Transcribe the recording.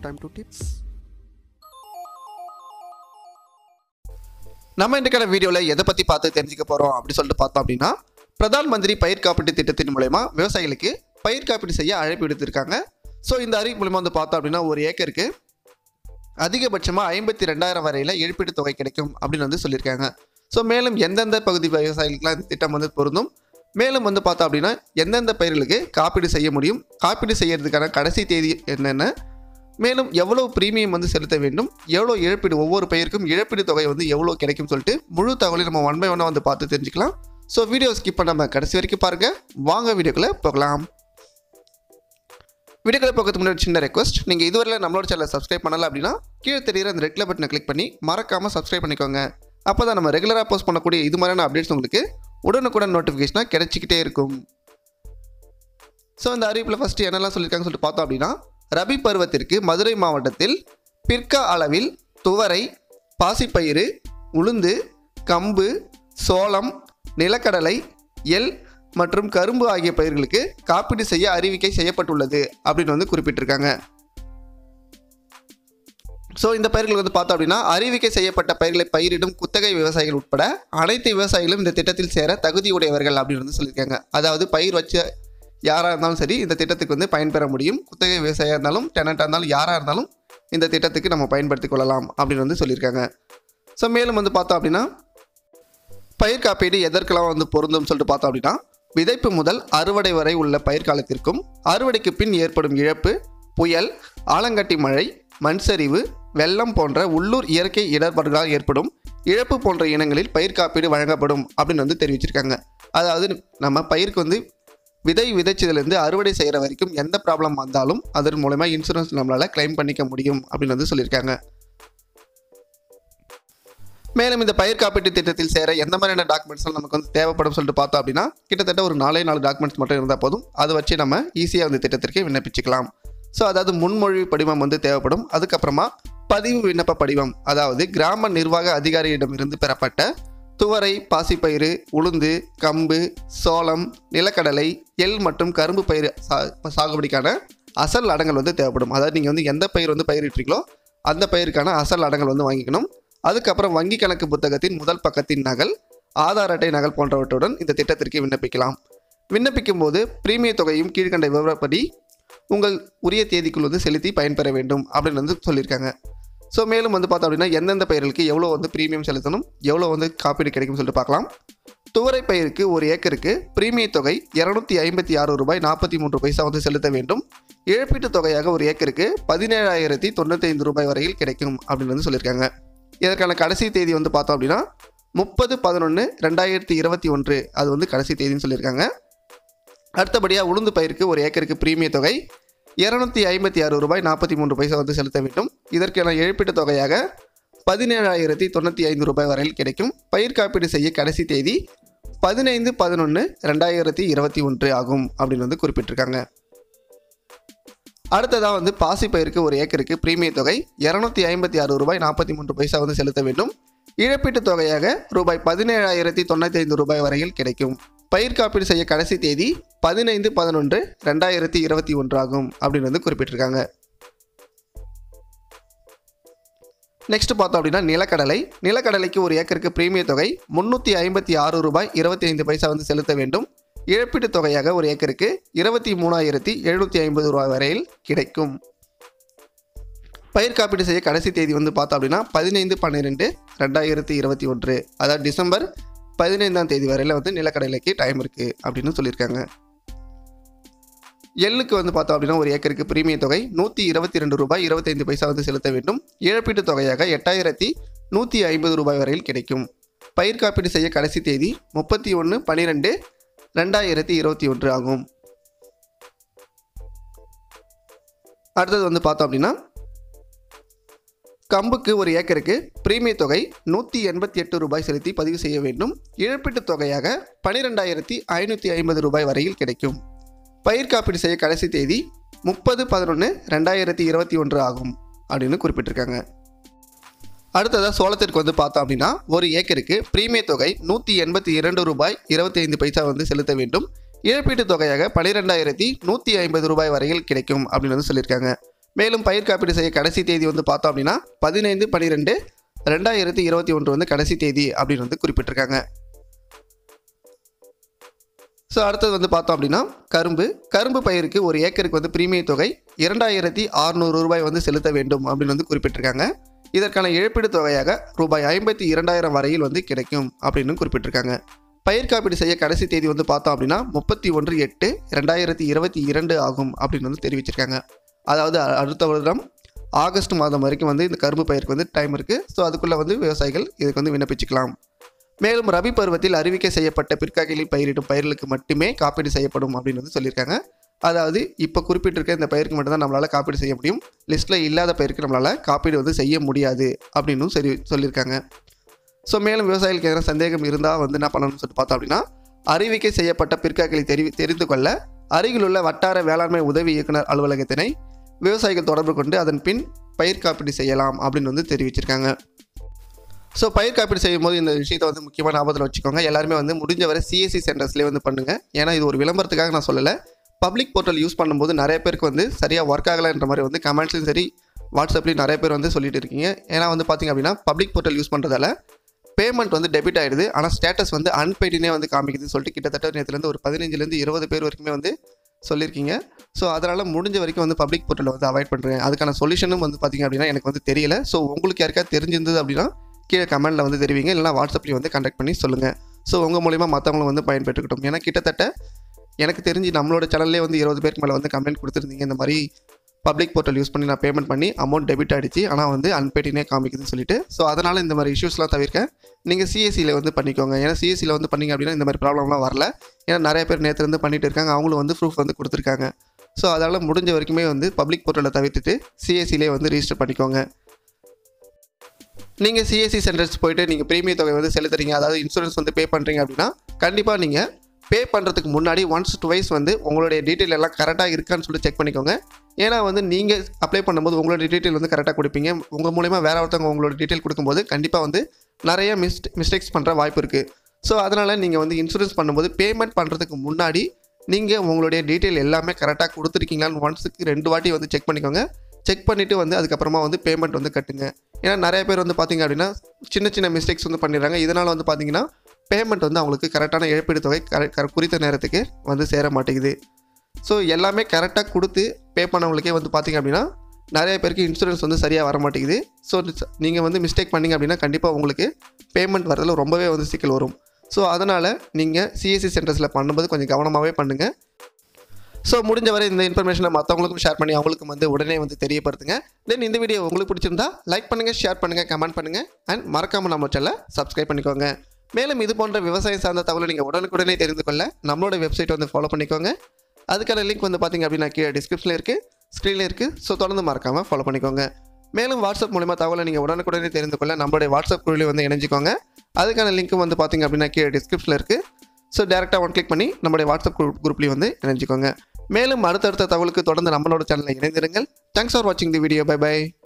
time to tips நம்ம இன்றைக்கான வீடியோவில் எதை பற்றி பார்த்து தெரிஞ்சுக்க போகிறோம் அப்படி சொல்லிட்டு பார்த்தோம் அப்படின்னா பிரதான் மந்திரி பயிர் காப்பீட்டு திட்டத்தின் மூலயமா விவசாயிகளுக்கு பயிர் காப்பீடு செய்ய அழைப்பு விடுத்திருக்காங்க ஸோ இந்த அறிவிப்பு மூலமா வந்து பார்த்தோம் அப்படின்னா ஒரு ஏக்கருக்கு அதிகபட்சமாக ஐம்பத்தி ரெண்டாயிரம் வரையில் இழப்பீட்டு தொகை கிடைக்கும் அப்படின்னு வந்து சொல்லியிருக்காங்க ஸோ மேலும் எந்தெந்த பகுதி விவசாயிகளுக்கெல்லாம் இந்த திட்டம் வந்து பொருந்தும் மேலும் வந்து பார்த்தோம் அப்படின்னா எந்தெந்த பயிர்களுக்கு காப்பீடு செய்ய முடியும் காப்பீடு செய்யறதுக்கான கடைசி தேதி என்னென்ன மேலும் எவ்வளோ ப்ரீமியம் வந்து செலுத்த வேண்டும் எவ்வளோ இழப்பீடு ஒவ்வொரு பயிருக்கும் இழப்பீடு தொகை வந்து எவ்வளோ கிடைக்கும் சொல்லிட்டு முழு தகவலையும் நம்ம ஒன் பை ஒன்னாக வந்து பார்த்து தெரிஞ்சுக்கலாம் ஸோ வீடியோ ஸ்கிப் பண்ணாமல் கடைசி வரைக்கும் பாருங்கள் வாங்க வீடியோக்குள்ளே போகலாம் வீடியோக்குள்ளே போகிறதுக்கு முன்னாடி சின்ன ரெக்வஸ்ட் நீங்கள் இதுவரையில் நம்மளோட சேனலை சப்ஸ்கிரைப் பண்ணல அப்படின்னா கீழே தெரியுற அந்த ரெட் பட்டனை கிளிக் பண்ணி மறக்காமல் சப்ஸ்கிரைப் பண்ணிக்கோங்க அப்போ தான் நம்ம ரெகுலராக போஸ்ட் பண்ணக்கூடிய இது மாதிரியான அப்டேட்ஸ் உங்களுக்கு உடனுக்குடன் நோட்டிஃபிகேஷனாக கிடைச்சிக்கிட்டே இருக்கும் ஸோ இந்த அறிவிப்பில் ஃபஸ்ட்டு என்னெல்லாம் சொல்லியிருக்காங்கன்னு சொல்லிட்டு பார்த்தோம் அப்படின்னா ரபி பருவத்திற்கு மதுரை மாவட்டத்தில் பிற்கா அளவில் துவரை பாசிப்பயிறு உளுந்து கம்பு சோளம் நிலக்கடலை எள் மற்றும் கரும்பு ஆகிய பயிர்களுக்கு காப்பீடு செய்ய அறிவிக்கை செய்யப்பட்டுள்ளது அப்படின்னு வந்து குறிப்பிட்டிருக்காங்க ஸோ இந்த பயிர்கள் வந்து பார்த்தோம் அப்படின்னா அறிவிக்கை செய்யப்பட்ட பயிர்களை பயிரிடும் குத்தகை விவசாயிகள் உட்பட அனைத்து விவசாயிகளும் இந்த திட்டத்தில் சேர தகுதியுடையவர்கள் அப்படின்னு வந்து சொல்லியிருக்காங்க அதாவது பயிர் வச்ச யாராக இருந்தாலும் சரி இந்த திட்டத்துக்கு வந்து பயன்பெற முடியும் குத்தகை விவசாயியாக இருந்தாலும் டெனட்டாக இருந்தாலும் யாராக இருந்தாலும் இந்த திட்டத்துக்கு நம்ம பயன்படுத்திக் கொள்ளலாம் அப்படின்னு வந்து சொல்லியிருக்காங்க ஸோ மேலும் வந்து பார்த்தோம் அப்படின்னா பயிர் காப்பீடு எதற்கெல்லாம் வந்து பொருந்தும் சொல்லிட்டு பார்த்தோம் அப்படின்னா விதைப்பு முதல் அறுவடை வரை உள்ள பயிர் காலத்திற்கும் அறுவடைக்கு பின் ஏற்படும் இழப்பு புயல் ஆலங்கட்டி மழை மண் சரிவு வெள்ளம் போன்ற உள்ளூர் இயற்கை இடர்பாடுகளால் ஏற்படும் இழப்பு போன்ற இனங்களில் பயிர் காப்பீடு வழங்கப்படும் அப்படின்னு வந்து தெரிவிச்சிருக்காங்க அதாவது நம்ம பயிருக்கு வந்து விதை விதைச்சதுலேருந்து அறுவடை செய்கிற வரைக்கும் எந்த ப்ராப்ளம் வந்தாலும் அதன் மூலமாக இன்சூரன்ஸ் நம்மளால் கிளைம் பண்ணிக்க முடியும் அப்படின்னு வந்து சொல்லியிருக்காங்க மேலும் இந்த பயிர் காப்பீட்டு திட்டத்தில் சேர எந்த மாதிரியான டாக்குமெண்ட்ஸ்லாம் நமக்கு வந்து தேவைப்படும் சொல்லிட்டு பார்த்தோம் அப்படின்னா கிட்டத்தட்ட ஒரு நாலே நாலு டாக்குமெண்ட்ஸ் மட்டும் இருந்தால் போதும் அதை வச்சு நம்ம ஈஸியாக வந்து திட்டத்திற்கு விண்ணப்பிச்சுக்கலாம் ஸோ அதாவது முன்மொழிவு படிவம் வந்து தேவைப்படும் அதுக்கப்புறமா பதிவு விண்ணப்ப படிவம் அதாவது கிராம நிர்வாக அதிகாரியிடமிருந்து பெறப்பட்ட துவரை பாசிப்பயிறு உளுந்து கம்பு சோளம் நிலக்கடலை எள் மற்றும் கரும்பு பயிர் சா சாகுபடிக்கான அசல் அடங்கல் வந்து தேவைப்படும் அதாவது நீங்கள் வந்து எந்த பயிர் வந்து பயிரிட்டீங்களோ அந்த பயிருக்கான அசல் அடங்கல் வந்து வாங்கிக்கணும் அதுக்கப்புறம் வங்கி கணக்கு புத்தகத்தின் முதல் பக்கத்தின் நகல் ஆதார் அட்டை நகல் போன்றவற்றுடன் இந்த திட்டத்திற்கு விண்ணப்பிக்கலாம் விண்ணப்பிக்கும் போது பிரீமிய தொகையும் கீழ்கண்ட விவரப்படி உங்கள் உரிய தேதிக்குள் வந்து செலுத்தி பயன்பெற வேண்டும் அப்படின்னு வந்து சொல்லியிருக்காங்க ஸோ மேலும் வந்து பார்த்தோம் அப்படின்னா எந்தெந்த பயிர்களுக்கு எவ்வளோ வந்து ப்ரீமியம் செலுத்தணும் எவ்வளோ வந்து காப்பீடு கிடைக்கும் சொல்லிட்டு பார்க்கலாம் துவரை பயிருக்கு ஒரு ஏக்கருக்கு பிரீமிய தொகை இரநூத்தி ஐம்பத்தி ஆறு ரூபாய் நாற்பத்தி மூன்று பைசா வந்து செலுத்த வேண்டும் இழப்பீட்டுத் தொகையாக ஒரு ஏக்கருக்கு பதினேழாயிரத்தி தொண்ணூத்தைந்து ரூபாய் வரையில் கிடைக்கும் அப்படின்னு வந்து சொல்லியிருக்காங்க இதற்கான கடைசி தேதி வந்து பார்த்தோம் அப்படின்னா முப்பது பதினொன்று ரெண்டாயிரத்தி இருபத்தி ஒன்று அது வந்து கடைசி தேதின்னு சொல்லியிருக்காங்க அடுத்தபடியாக உளுந்து பயிருக்கு ஒரு ஏக்கருக்கு பிரீமிய தொகை இரநூத்தி ஐம்பத்தி ஆறு ரூபாய் நாற்பத்தி மூன்று பைசா வந்து செலுத்த வேண்டும் இதற்கான இழப்பீட்டுத் தொகையாக பதினேழாயிரத்தி தொண்ணூற்றி ஐந்து ரூபாய் வரையில் கிடைக்கும் பயிர் காப்பீடு செய்ய கடைசி தேதி பதினைந்து பதினொன்று ரெண்டாயிரத்தி இருபத்தி ஒன்று ஆகும் அப்படின்னு வந்து குறிப்பிட்டிருக்காங்க அடுத்ததாக வந்து பாசி பயிருக்கு ஒரு ஏக்கருக்கு பிரீமிய தொகை இரநூத்தி ஐம்பத்தி ஆறு ரூபாய் நாற்பத்தி மூன்று பைசா வந்து செலுத்த வேண்டும் இழப்பீட்டுத் தொகையாக ரூபாய் பதினேழாயிரத்தி தொண்ணூற்றி ஐந்து ரூபாய் வரையில் கிடைக்கும் பயிர் காப்பீடு செய்ய கடைசி தேதி பதினைந்து பதினொன்று ரெண்டாயிரத்தி இருபத்தி ஒன்று ஆகும் அப்படின்னு வந்து குறிப்பிட்டிருக்காங்க நெக்ஸ்ட் பார்த்தோம் அப்படின்னா நிலக்கடலை நிலக்கடலைக்கு ஒரு ஏக்கருக்கு பிரீமிய தொகை முந்நூற்றி ஐம்பத்தி ஆறு ரூபாய் இருபத்தி ஐந்து பைசா வந்து செலுத்த வேண்டும் இழப்பீட்டுத் தொகையாக ஒரு ஏக்கருக்கு இருபத்தி மூணாயிரத்தி எழுநூற்றி ஐம்பது ரூபாய் வரையில் கிடைக்கும் பயிர் காப்பீடு செய்ய கடைசி தேதி வந்து பார்த்தோம் அப்படின்னா பதினைந்து பன்னிரெண்டு ரெண்டாயிரத்தி இருபத்தி ஒன்று அதாவது டிசம்பர் பதினைந்தாம் தேதி வரையில் வந்து நிலக்கடலைக்கு டைம் இருக்குது அப்படின்னு சொல்லியிருக்காங்க எள்ளுக்கு வந்து பார்த்தோம் அப்படின்னா ஒரு ஏக்கருக்கு பிரீமிய தொகை நூற்றி இருபத்தி ரெண்டு ரூபாய் இருபத்தைந்து பைசா வந்து செலுத்த வேண்டும் இழப்பீட்டுத் தொகையாக எட்டாயிரத்தி நூற்றி ஐம்பது ரூபாய் வரையில் கிடைக்கும் பயிர் காப்பீடு செய்ய கடைசி தேதி முப்பத்தி ஒன்று பன்னிரெண்டு ரெண்டாயிரத்தி இருபத்தி ஒன்று ஆகும் அடுத்தது வந்து பார்த்தோம் அப்படின்னா கம்புக்கு ஒரு ஏக்கருக்கு பிரீமிய தொகை நூற்றி எண்பத்தி எட்டு ரூபாய் செலுத்தி பதிவு செய்ய வேண்டும் இழப்பீட்டுத் தொகையாக பன்னிரெண்டாயிரத்தி ஐநூற்றி ஐம்பது ரூபாய் வரையில் கிடைக்கும் பயிர் காப்பீடு செய்ய கடைசி தேதி முப்பது பதினொன்று ரெண்டாயிரத்தி இருபத்தி ஒன்று ஆகும் அப்படின்னு குறிப்பிட்டிருக்காங்க அடுத்ததாக சோளத்திற்கு வந்து பார்த்தோம் அப்படின்னா ஒரு ஏக்கருக்கு பிரீமிய தொகை நூற்றி எண்பத்தி இரண்டு ரூபாய் இருபத்தி ஐந்து பைசா வந்து செலுத்த வேண்டும் இழப்பீட்டுத் தொகையாக பன்னிரெண்டாயிரத்தி நூற்றி ஐம்பது ரூபாய் வரையில் கிடைக்கும் அப்படின்னு வந்து சொல்லியிருக்காங்க மேலும் பயிர் காப்பீடு செய்ய கடைசி தேதி வந்து பார்த்தோம் அப்படின்னா பதினைந்து பன்னிரெண்டு ரெண்டாயிரத்தி இருபத்தி ஒன்று வந்து கடைசி தேதி அப்படின்னு வந்து குறிப்பிட்டிருக்காங்க ஸோ அடுத்தது வந்து பார்த்தோம் அப்படின்னா கரும்பு கரும்பு பயிருக்கு ஒரு ஏக்கருக்கு வந்து பிரீமிய தொகை இரண்டாயிரத்தி அறுநூறு ரூபாய் வந்து செலுத்த வேண்டும் அப்படின்னு வந்து குறிப்பிட்டிருக்காங்க இதற்கான இழப்பீடு தொகையாக ரூபாய் ஐம்பத்தி இரண்டாயிரம் வரையில் வந்து கிடைக்கும் அப்படின்னு குறிப்பிட்டிருக்காங்க பயிர் காப்பீடு செய்ய கடைசி தேதி வந்து பார்த்தோம் அப்படின்னா முப்பத்தி ஒன்று எட்டு ரெண்டாயிரத்தி இருபத்தி இரண்டு ஆகும் அப்படின்னு வந்து தெரிவிச்சிருக்காங்க அதாவது அ- அடுத்த வருடம் ஆகஸ்ட் மாதம் வரைக்கும் வந்து இந்த கரும்பு பயிருக்கு வந்து டைம் இருக்குது ஸோ அதுக்குள்ளே வந்து விவசாயிகள் இதுக்கு வந்து விண்ணப்பிச்சுக்கலாம் மேலும் ரபி பருவத்தில் அறிவிக்கை செய்யப்பட்ட பிற்காகையில் பயிரிடும் பயிர்களுக்கு மட்டுமே காப்பீடு செய்யப்படும் அப்படின்னு வந்து சொல்லியிருக்காங்க அதாவது இப்போ குறிப்பிட்டிருக்க இந்த பயிருக்கு மட்டும்தான் நம்மளால் காப்பீடு செய்ய முடியும் லிஸ்ட்டில் இல்லாத பயிருக்கு நம்மளால் காப்பீடு வந்து செய்ய முடியாது அப்படின்னு சரி சொல்லியிருக்காங்க ஸோ மேலும் விவசாயிகளுக்கு எதனா சந்தேகம் இருந்தால் வந்து என்ன பண்ணணும்னு சொல்லிட்டு பார்த்தோம் அப்படின்னா அறிவிக்கை செய்யப்பட்ட பிற்காக்களை தெரி தெரிந்து கொள்ள அருகிலுள்ள வட்டார வேளாண்மை உதவி இயக்குனர் அலுவலகத்தினை விவசாயிகள் தொடர்பு கொண்டு அதன் பின் பயிர் காப்பீடு செய்யலாம் அப்படின்னு வந்து தெரிவிச்சிருக்காங்க ஸோ பயிர் காப்பீடு செய்யும்போது இந்த விஷயத்தை வந்து முக்கியமான ஞாபகத்தில் வச்சுக்கோங்க எல்லாருமே வந்து முடிஞ்ச வரை சிஎஸ்சி சென்டர்ஸ்லேயே வந்து பண்ணுங்கள் ஏன்னா இது ஒரு விளம்பரத்துக்காக நான் சொல்லலை பப்ளிக் போர்ட்டல் யூஸ் பண்ணும்போது நிறைய பேருக்கு வந்து சரியாக ஒர்க் ஆகலைன்ற மாதிரி வந்து கமெண்ட்ஸ்லையும் சரி வாட்ஸ்அப்லேயும் நிறைய பேர் வந்து சொல்லிட்டு இருக்கீங்க ஏன்னா வந்து பார்த்தீங்க அப்படின்னா பப்ளிக் போர்ட்டல் யூஸ் பண்ணுறதால பேமெண்ட் வந்து டெபிட் ஆயிடுது ஆனால் ஸ்டேட்டஸ் வந்து அன்பெய்டுனே வந்து காமிக்குதுன்னு சொல்லிட்டு கிட்டத்தட்ட நேற்றுலேருந்து ஒரு பதினஞ்சுலேருந்து இருபது பேர் வரைக்குமே வந்து சொல்லியிருக்கீங்க ஸோ அதனால் முடிஞ்ச வரைக்கும் வந்து பப்ளிக் போர்ட்டலை வந்து அவாய்ட் பண்ணுறேன் அதுக்கான சொல்யூஷனும் வந்து பார்த்தீங்க அப்படின்னா எனக்கு வந்து தெரியல ஸோ உங்களுக்கு யாருக்காவது தெரிஞ்சிருந்தது அப்படின்னா கீழே கமெண்ட்டில் வந்து தெரிவிங்க இல்லைனா வாட்ஸ்அப்லேயும் வந்து கான்டாக்ட் பண்ணி சொல்லுங்கள் ஸோ உங்கள் மூலிமா மற்றவங்களும் வந்து பயன்பெற்றுக்கிட்டோம் ஏன்னா கிட்டத்தட்ட எனக்கு தெரிஞ்சு நம்மளோட சேனல்லே வந்து இருபது பேருக்கு மேலே வந்து கமெண்ட் கொடுத்துருந்தீங்க இந்த மாதிரி பப்ளிக் போர்ட்டல் யூஸ் பண்ணி நான் பேமெண்ட் பண்ணி அமௌண்ட் டெபிட் ஆகிடுச்சு ஆனால் வந்து அன்பெய்டினே காமிக்குதுன்னு சொல்லிட்டு ஸோ அதனால் இந்த மாதிரி இஷ்யூஸ்லாம் தவிர்க்க நீங்கள் சிஎஸ்சியில் வந்து பண்ணிக்கோங்க ஏன்னா சிஎஸ்சியில் வந்து பண்ணீங்க அப்படின்னா இந்த மாதிரி ப்ராப்ளம்லாம் வரல ஏன்னா நிறைய பேர் நேற்று வந்து பண்ணிட்டு இருக்காங்க அவங்களும் வந்து ப்ரூஃப் வந்து கொடுத்துருக்காங்க ஸோ அதனால் முடிஞ்ச வரைக்குமே வந்து பப்ளிக் போர்ட்டலை தவிர்த்துட்டு சிஎஸ்சிலே வந்து ரிஜிஸ்டர் பண்ணிக்கோங்க நீங்கள் சிஎஸ்சி சென்டர்ஸ் போயிட்டு நீங்கள் பிரீமிய தொகை வந்து செலுத்துறீங்க அதாவது இன்சூரன்ஸ் வந்து பே பண்ணுறீங்க அப்படின்னா கண்டிப்பாக நீங்கள் பே பண்ணுறதுக்கு முன்னாடி ஒன்ஸ் டுவைஸ் வந்து உங்களுடைய டீட்டெயில் எல்லாம் கரெக்டாக இருக்கான்னு சொல்லி செக் பண்ணிக்கோங்க ஏன்னா வந்து நீங்கள் அப்ளை பண்ணும்போது உங்களோட டீட்டெயில் வந்து கரெக்டாக கொடுப்பீங்க உங்கள் மூலயமா வேற ஒருத்தவங்க உங்களோட டீட்டெயில் கொடுக்கும்போது கண்டிப்பாக வந்து நிறைய மிஸ்ட் மிஸ்டேக்ஸ் பண்ணுற வாய்ப்பு இருக்குது ஸோ அதனால் நீங்கள் வந்து இன்சூரன்ஸ் பண்ணும்போது பேமெண்ட் பண்ணுறதுக்கு முன்னாடி நீங்கள் உங்களுடைய டீட்டெயில் எல்லாமே கரெக்டாக கொடுத்துருக்கீங்களான்னு ஒன்ஸுக்கு ரெண்டு வாட்டி வந்து செக் பண்ணிக்கோங்க செக் பண்ணிவிட்டு வந்து அதுக்கப்புறமா வந்து பேமெண்ட் வந்து கட்டுங்க ஏன்னா நிறைய பேர் வந்து பார்த்தீங்க அப்படின்னா சின்ன சின்ன மிஸ்டேக்ஸ் வந்து பண்ணிடுறாங்க இதனால் வந்து பார்த்தீங்கன்னா பேமெண்ட் வந்து அவங்களுக்கு கரெக்டான இழப்பீடு தொகை கர- கர- குறித்த நேரத்துக்கு வந்து சேர மாட்டேங்குது ஸோ எல்லாமே கரெக்டாக கொடுத்து பே பண்ணவங்களுக்கே வந்து பார்த்தீங்க அப்படின்னா நிறைய பேருக்கு இன்சூரன்ஸ் வந்து சரியாக வர மாட்டேங்குது ஸோ நீங்கள் வந்து மிஸ்டேக் பண்ணீங்க அப்படின்னா கண்டிப்பாக உங்களுக்கு பேமெண்ட் வரதில் ரொம்பவே வந்து சிக்கல் வரும் ஸோ அதனால் நீங்கள் சிஎஸ்சி சென்டர்ஸில் பண்ணும்போது கொஞ்சம் கவனமாகவே பண்ணுங்கள் ஸோ முடிஞ்ச வரை இந்த இன்ஃபர்மேஷனை மற்றவங்களுக்கும் ஷேர் பண்ணி அவங்களுக்கும் வந்து உடனே வந்து தெரியப்படுத்துங்க தென் இந்த வீடியோ உங்களுக்கு பிடிச்சிருந்தா லைக் பண்ணுங்கள் ஷேர் பண்ணுங்கள் கமெண்ட் பண்ணுங்கள் அண்ட் மறக்காமல் நம்ம சேனலை சப்ஸ்கிரைப் பண்ணிக்கோங்க மேலும் இது போன்ற விவசாயம் சார்ந்த தகவலை நீங்கள் உடனுக்குடனே தெரிந்து கொள்ள நம்மளோட வெப்சைட் வந்து ஃபாலோ பண்ணிக்கோங்க அதுக்கான லிங்க் வந்து பார்த்தீங்க அப்படின்னா கீழே டிஸ்கிரிப்ஷனில் இருக்குது ஸ்க்ரீனில் இருக்குது ஸோ தொடர்ந்து மறக்காமல் ஃபாலோ பண்ணிக்கோங்க மேலும் வாட்ஸ்அப் மூலிமா தகவலை நீங்கள் உடனுக்குடனே தெரிந்து கொள்ள நம்மளுடைய வாட்ஸ்அப் குழுவில் வந்து இணைஞ்சிக்கோங்க அதுக்கான லிங்க் வந்து பார்த்தீங்க அப்படின்னா கீழே டிஸ்கிரிப்ஷனில் இருக்குது ஸோ டேரெக்டாக ஒன் கிளிக் பண்ணி நம்மளுடைய வாட்ஸ்அப் குரூப் குரூப்லேயும் வந்து இணைஞ்சிக்கோங்க மேலும் அடுத்தடுத்த தகவலுக்கு தொடர்ந்து நம்மளோட சேனலில் இணைந்திருங்கள் தேங்க்ஸ் ஃபார் வாட்சிங் தி வீடியோ பை பை